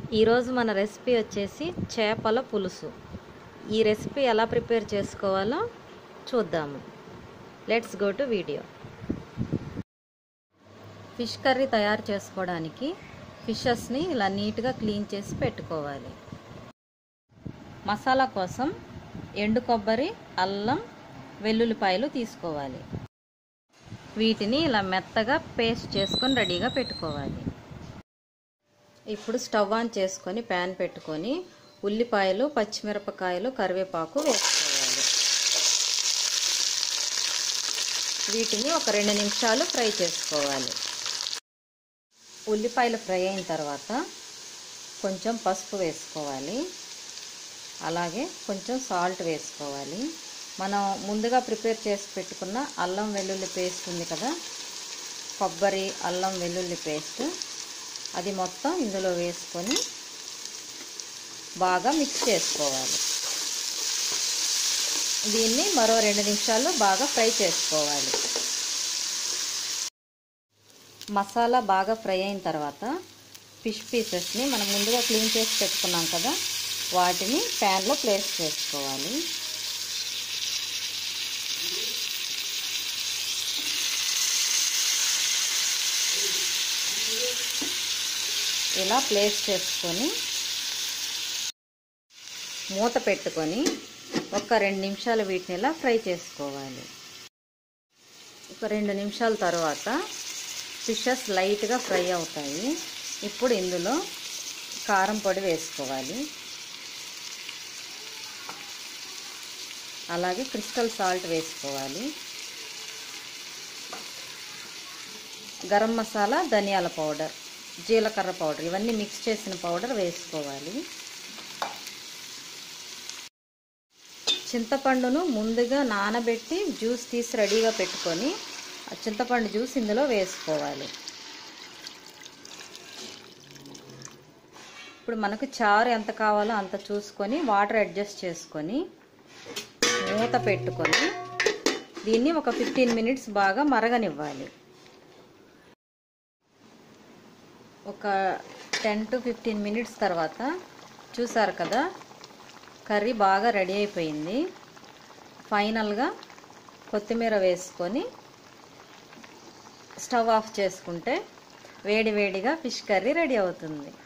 ఈరోజు మన రెసిపీ వచ్చేసి చేపల పులుసు ఈ రెసిపీ ఎలా ప్రిపేర్ చేసుకోవాలో చూద్దాము let's go to video fish curry తయారు చేసుకోవడానికి ఫిషెస్ని ఇలా నీట్గా క్లీన్ చేసి పెట్టుకోవాలి మసాలా కోసం ఎండు కొబ్బరి అల్లం వెల్లుల్లిపాయలు తీసుకోవాలి వీటిని ఇలా మెత్తగా పేస్ట్ చేసుకొని రెడీగా పెట్టుకోవాలి ఇప్పుడు స్టవ్ ఆన్ చేసుకొని ప్యాన్ పెట్టుకొని ఉల్లిపాయలు పచ్చిమిరపకాయలు కరివేపాకు వేసుకోవాలి వీటిని ఒక రెండు నిమిషాలు ఫ్రై చేసుకోవాలి ఉల్లిపాయలు ఫ్రై అయిన తర్వాత కొంచెం పసుపు వేసుకోవాలి అలాగే కొంచెం సాల్ట్ వేసుకోవాలి మనం ముందుగా ప్రిపేర్ చేసి పెట్టుకున్న అల్లం వెల్లుల్లి పేస్ట్ ఉంది కదా కొబ్బరి అల్లం వెల్లుల్లి పేస్ట్ అది మొత్తం ఇందులో వేసుకొని బాగా మిక్స్ చేసుకోవాలి దీన్ని మరో రెండు నిమిషాలు బాగా ఫ్రై చేసుకోవాలి మసాలా బాగా ఫ్రై అయిన తర్వాత ఫిష్ పీసెస్ని మనం ముందుగా క్లీన్ చేసి పెట్టుకున్నాం కదా వాటిని ప్యాన్లో ప్లేస్ చేసుకోవాలి ఇలా ప్లేస్ చేసుకొని మూత పెట్టుకొని ఒక రెండు నిమిషాలు వీటిని ఇలా ఫ్రై చేసుకోవాలి ఒక రెండు నిమిషాల తర్వాత ఫిషెస్ లైట్గా ఫ్రై అవుతాయి ఇప్పుడు ఇందులో కారం పొడి వేసుకోవాలి అలాగే క్రిస్టల్ సాల్ట్ వేసుకోవాలి గరం మసాలా ధనియాల పౌడర్ జీలకర్ర పౌడర్ ఇవన్నీ మిక్స్ చేసిన పౌడర్ వేసుకోవాలి చింతపండును ముందుగా నానబెట్టి జ్యూస్ తీసి రెడీగా పెట్టుకొని ఆ చింతపండు జ్యూస్ ఇందులో వేసుకోవాలి ఇప్పుడు మనకు చారు ఎంత కావాలో అంత చూసుకొని వాటర్ అడ్జస్ట్ చేసుకొని మూత పెట్టుకొని దీన్ని ఒక ఫిఫ్టీన్ మినిట్స్ బాగా మరగనివ్వాలి ఒక టెన్ టు ఫిఫ్టీన్ మినిట్స్ తర్వాత చూసారు కదా కర్రీ బాగా రెడీ అయిపోయింది ఫైనల్గా కొత్తిమీర వేసుకొని స్టవ్ ఆఫ్ చేసుకుంటే వేడి వేడిగా ఫిష్ కర్రీ రెడీ అవుతుంది